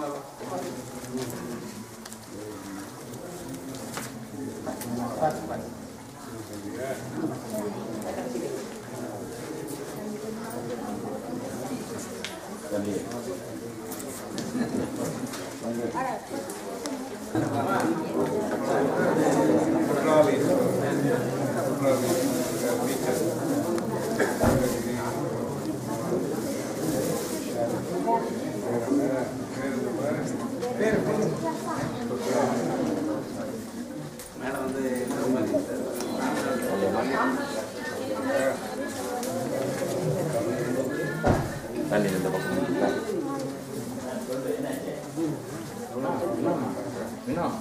குற்றாலி குற்றாலி feature மேலே வந்து தண்ணி இந்த பக்கம் இன்னும்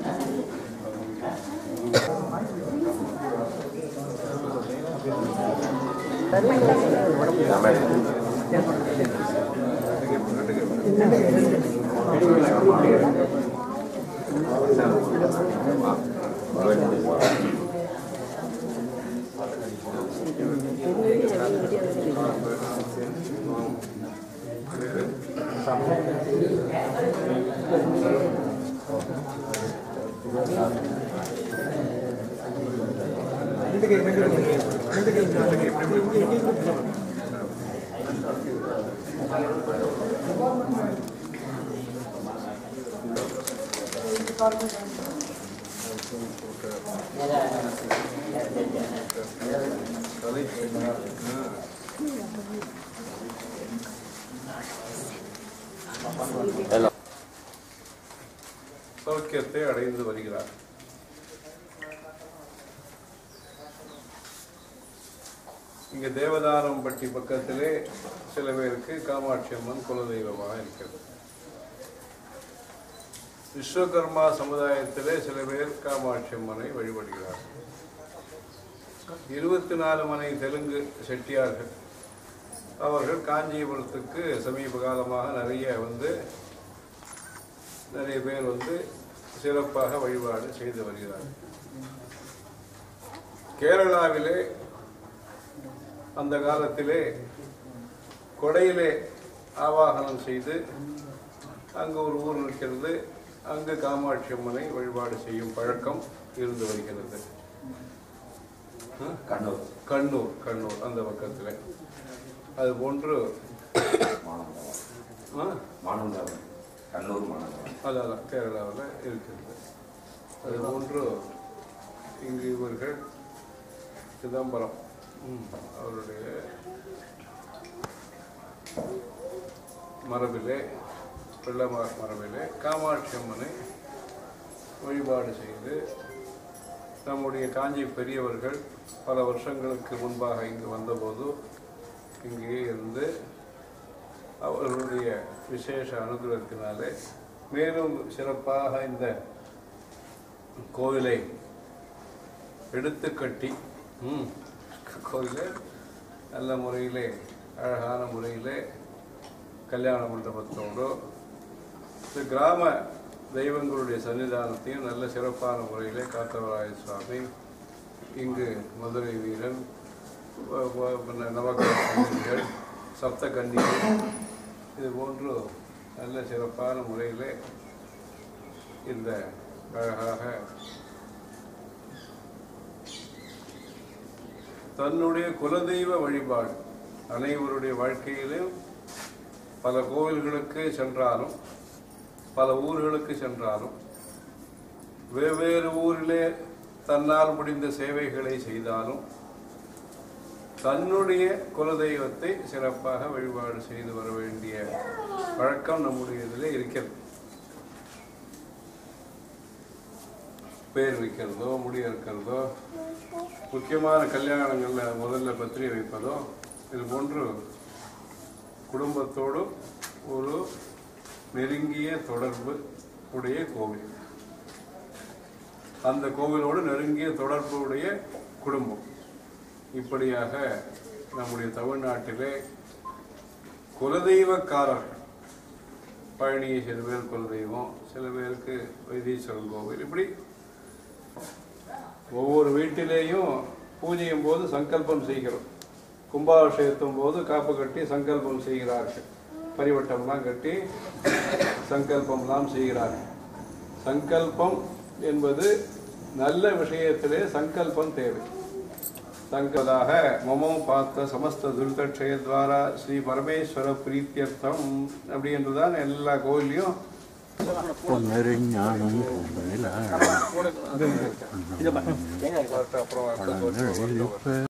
எல்லாம் சௌக்கியத்தை அடைந்து வருகிறார் இங்க தேவதானம்பட்டி பக்கத்திலே சில பேருக்கு காமாட்சி அம்மன் குலதெய்வமாக இருக்கிறது விஸ்வகர்மா சமுதாயத்திலே சில பேர் காமாட்சி அம்மனை வழிபடுகிறார்கள் இருபத்தி நாலு மனை தெலுங்கு செட்டியார்கள் அவர்கள் காஞ்சிபுரத்துக்கு சமீப காலமாக நிறைய வந்து நிறைய பேர் வந்து சிறப்பாக வழிபாடு செய்து வருகிறார்கள் கேரளாவிலே அந்த காலத்திலே கொடையிலே ஆவாகனம் செய்து அங்கு ஒரு ஊர் இருக்கிறது அங்கு காமாட்சி அம்மனை வழிபாடு செய்யும் பழக்கம் இருந்து வருகிறது கண்ணூர் கண்ணூர் கண்ணூர் அந்த பக்கத்தில் அது போன்று ஆ, மானந்தவன் கண்ணூர் மானந்தவன் அதான் கேரளாவில் இருக்கிறது அது போன்று இங்கு இவர்கள் சிதம்பரம் ம், அவருடைய மரபிலே பிள்ளை மரபிலே காமாட்சி அம்மனை வழிபாடு செய்து நம்முடைய காஞ்சி பெரியவர்கள் பல வருஷங்களுக்கு முன்பாக இங்கு வந்தபோது இங்கே இருந்து அவர்களுடைய விசேஷ அனுகிரகத்தினாலே மேலும் சிறப்பாக இந்த கோவிலை எடுத்து கட்டி ம், கோவிலை நல்ல முறையிலே அழகான முறையிலே கல்யாண மண்டபத்தோடு இந்த கிராம தெய்வங்களுடைய சன்னிதானத்தையும் நல்ல சிறப்பான முறையிலே காத்தவராய சுவாமி இங்கு மதுரை வீரன் வ- வ- பின்ன நவகிரக கன்னிகள் சப்த கன்னிகள் இது போன்று நல்ல சிறப்பான முறையிலே இந்த அழகாக தன்னுடைய குலதெய்வ வழிபாடு அனைவருடைய வாழ்க்கையிலும் பல கோவில்களுக்கு சென்றாலும் பல ஊர்களுக்கு சென்றாலும் வெவ்வேறு ஊரிலே தன்னால் முடிந்த சேவைகளை செய்தாலும் தன்னுடைய குலதெய்வத்தை சிறப்பாக வழிபாடு செய்து வர வேண்டிய பழக்கம் நம்முடைய இதில் இருக்கிறது பேர் வைக்கிறதோ முடி இருக்கிறதோ முக்கியமான கல்யாணங்களில் முதல்ல பத்திரிகை வைப்பதோ இது போன்று குடும்பத்தோடு ஒரு நெருங்கிய தொடர்பு உடைய கோவில் அந்த கோவிலோடு நெருங்கிய தொடர்பு உடைய குடும்பம் இப்படியாக நம்முடைய தமிழ்நாட்டிலே குலதெய்வக்காரர் பழனி சில பேர் குலதெய்வம் சில பேருக்கு வைத்தீஸ்வரன் கோவில் இப்படி ஒவ்வொரு வீட்டிலேயும் பூஜையும் போது சங்கல்பம் செய்கிறோம் கும்பாபிஷேகத்தும் போது காப்பு கட்டி சங்கல்பம் செய்கிறார்கள் பரிவட்டம்லாம் கட்டி சங்கல்பம்லாம் செய்கிறார் சங்கல்பம் என்பது நல்ல விஷயத்திலே சங்கல்பம் தேவை சங்கதாக மமோ பார்த்த சமஸ்த துர்கட்சயத்வாரா ஸ்ரீ பரமேஸ்வர பிரீத்தியர்த்தம் அப்படின்றதான் எல்லா கோயிலையும் പൊന്നരിഞ്ഞാണും அப்புறம்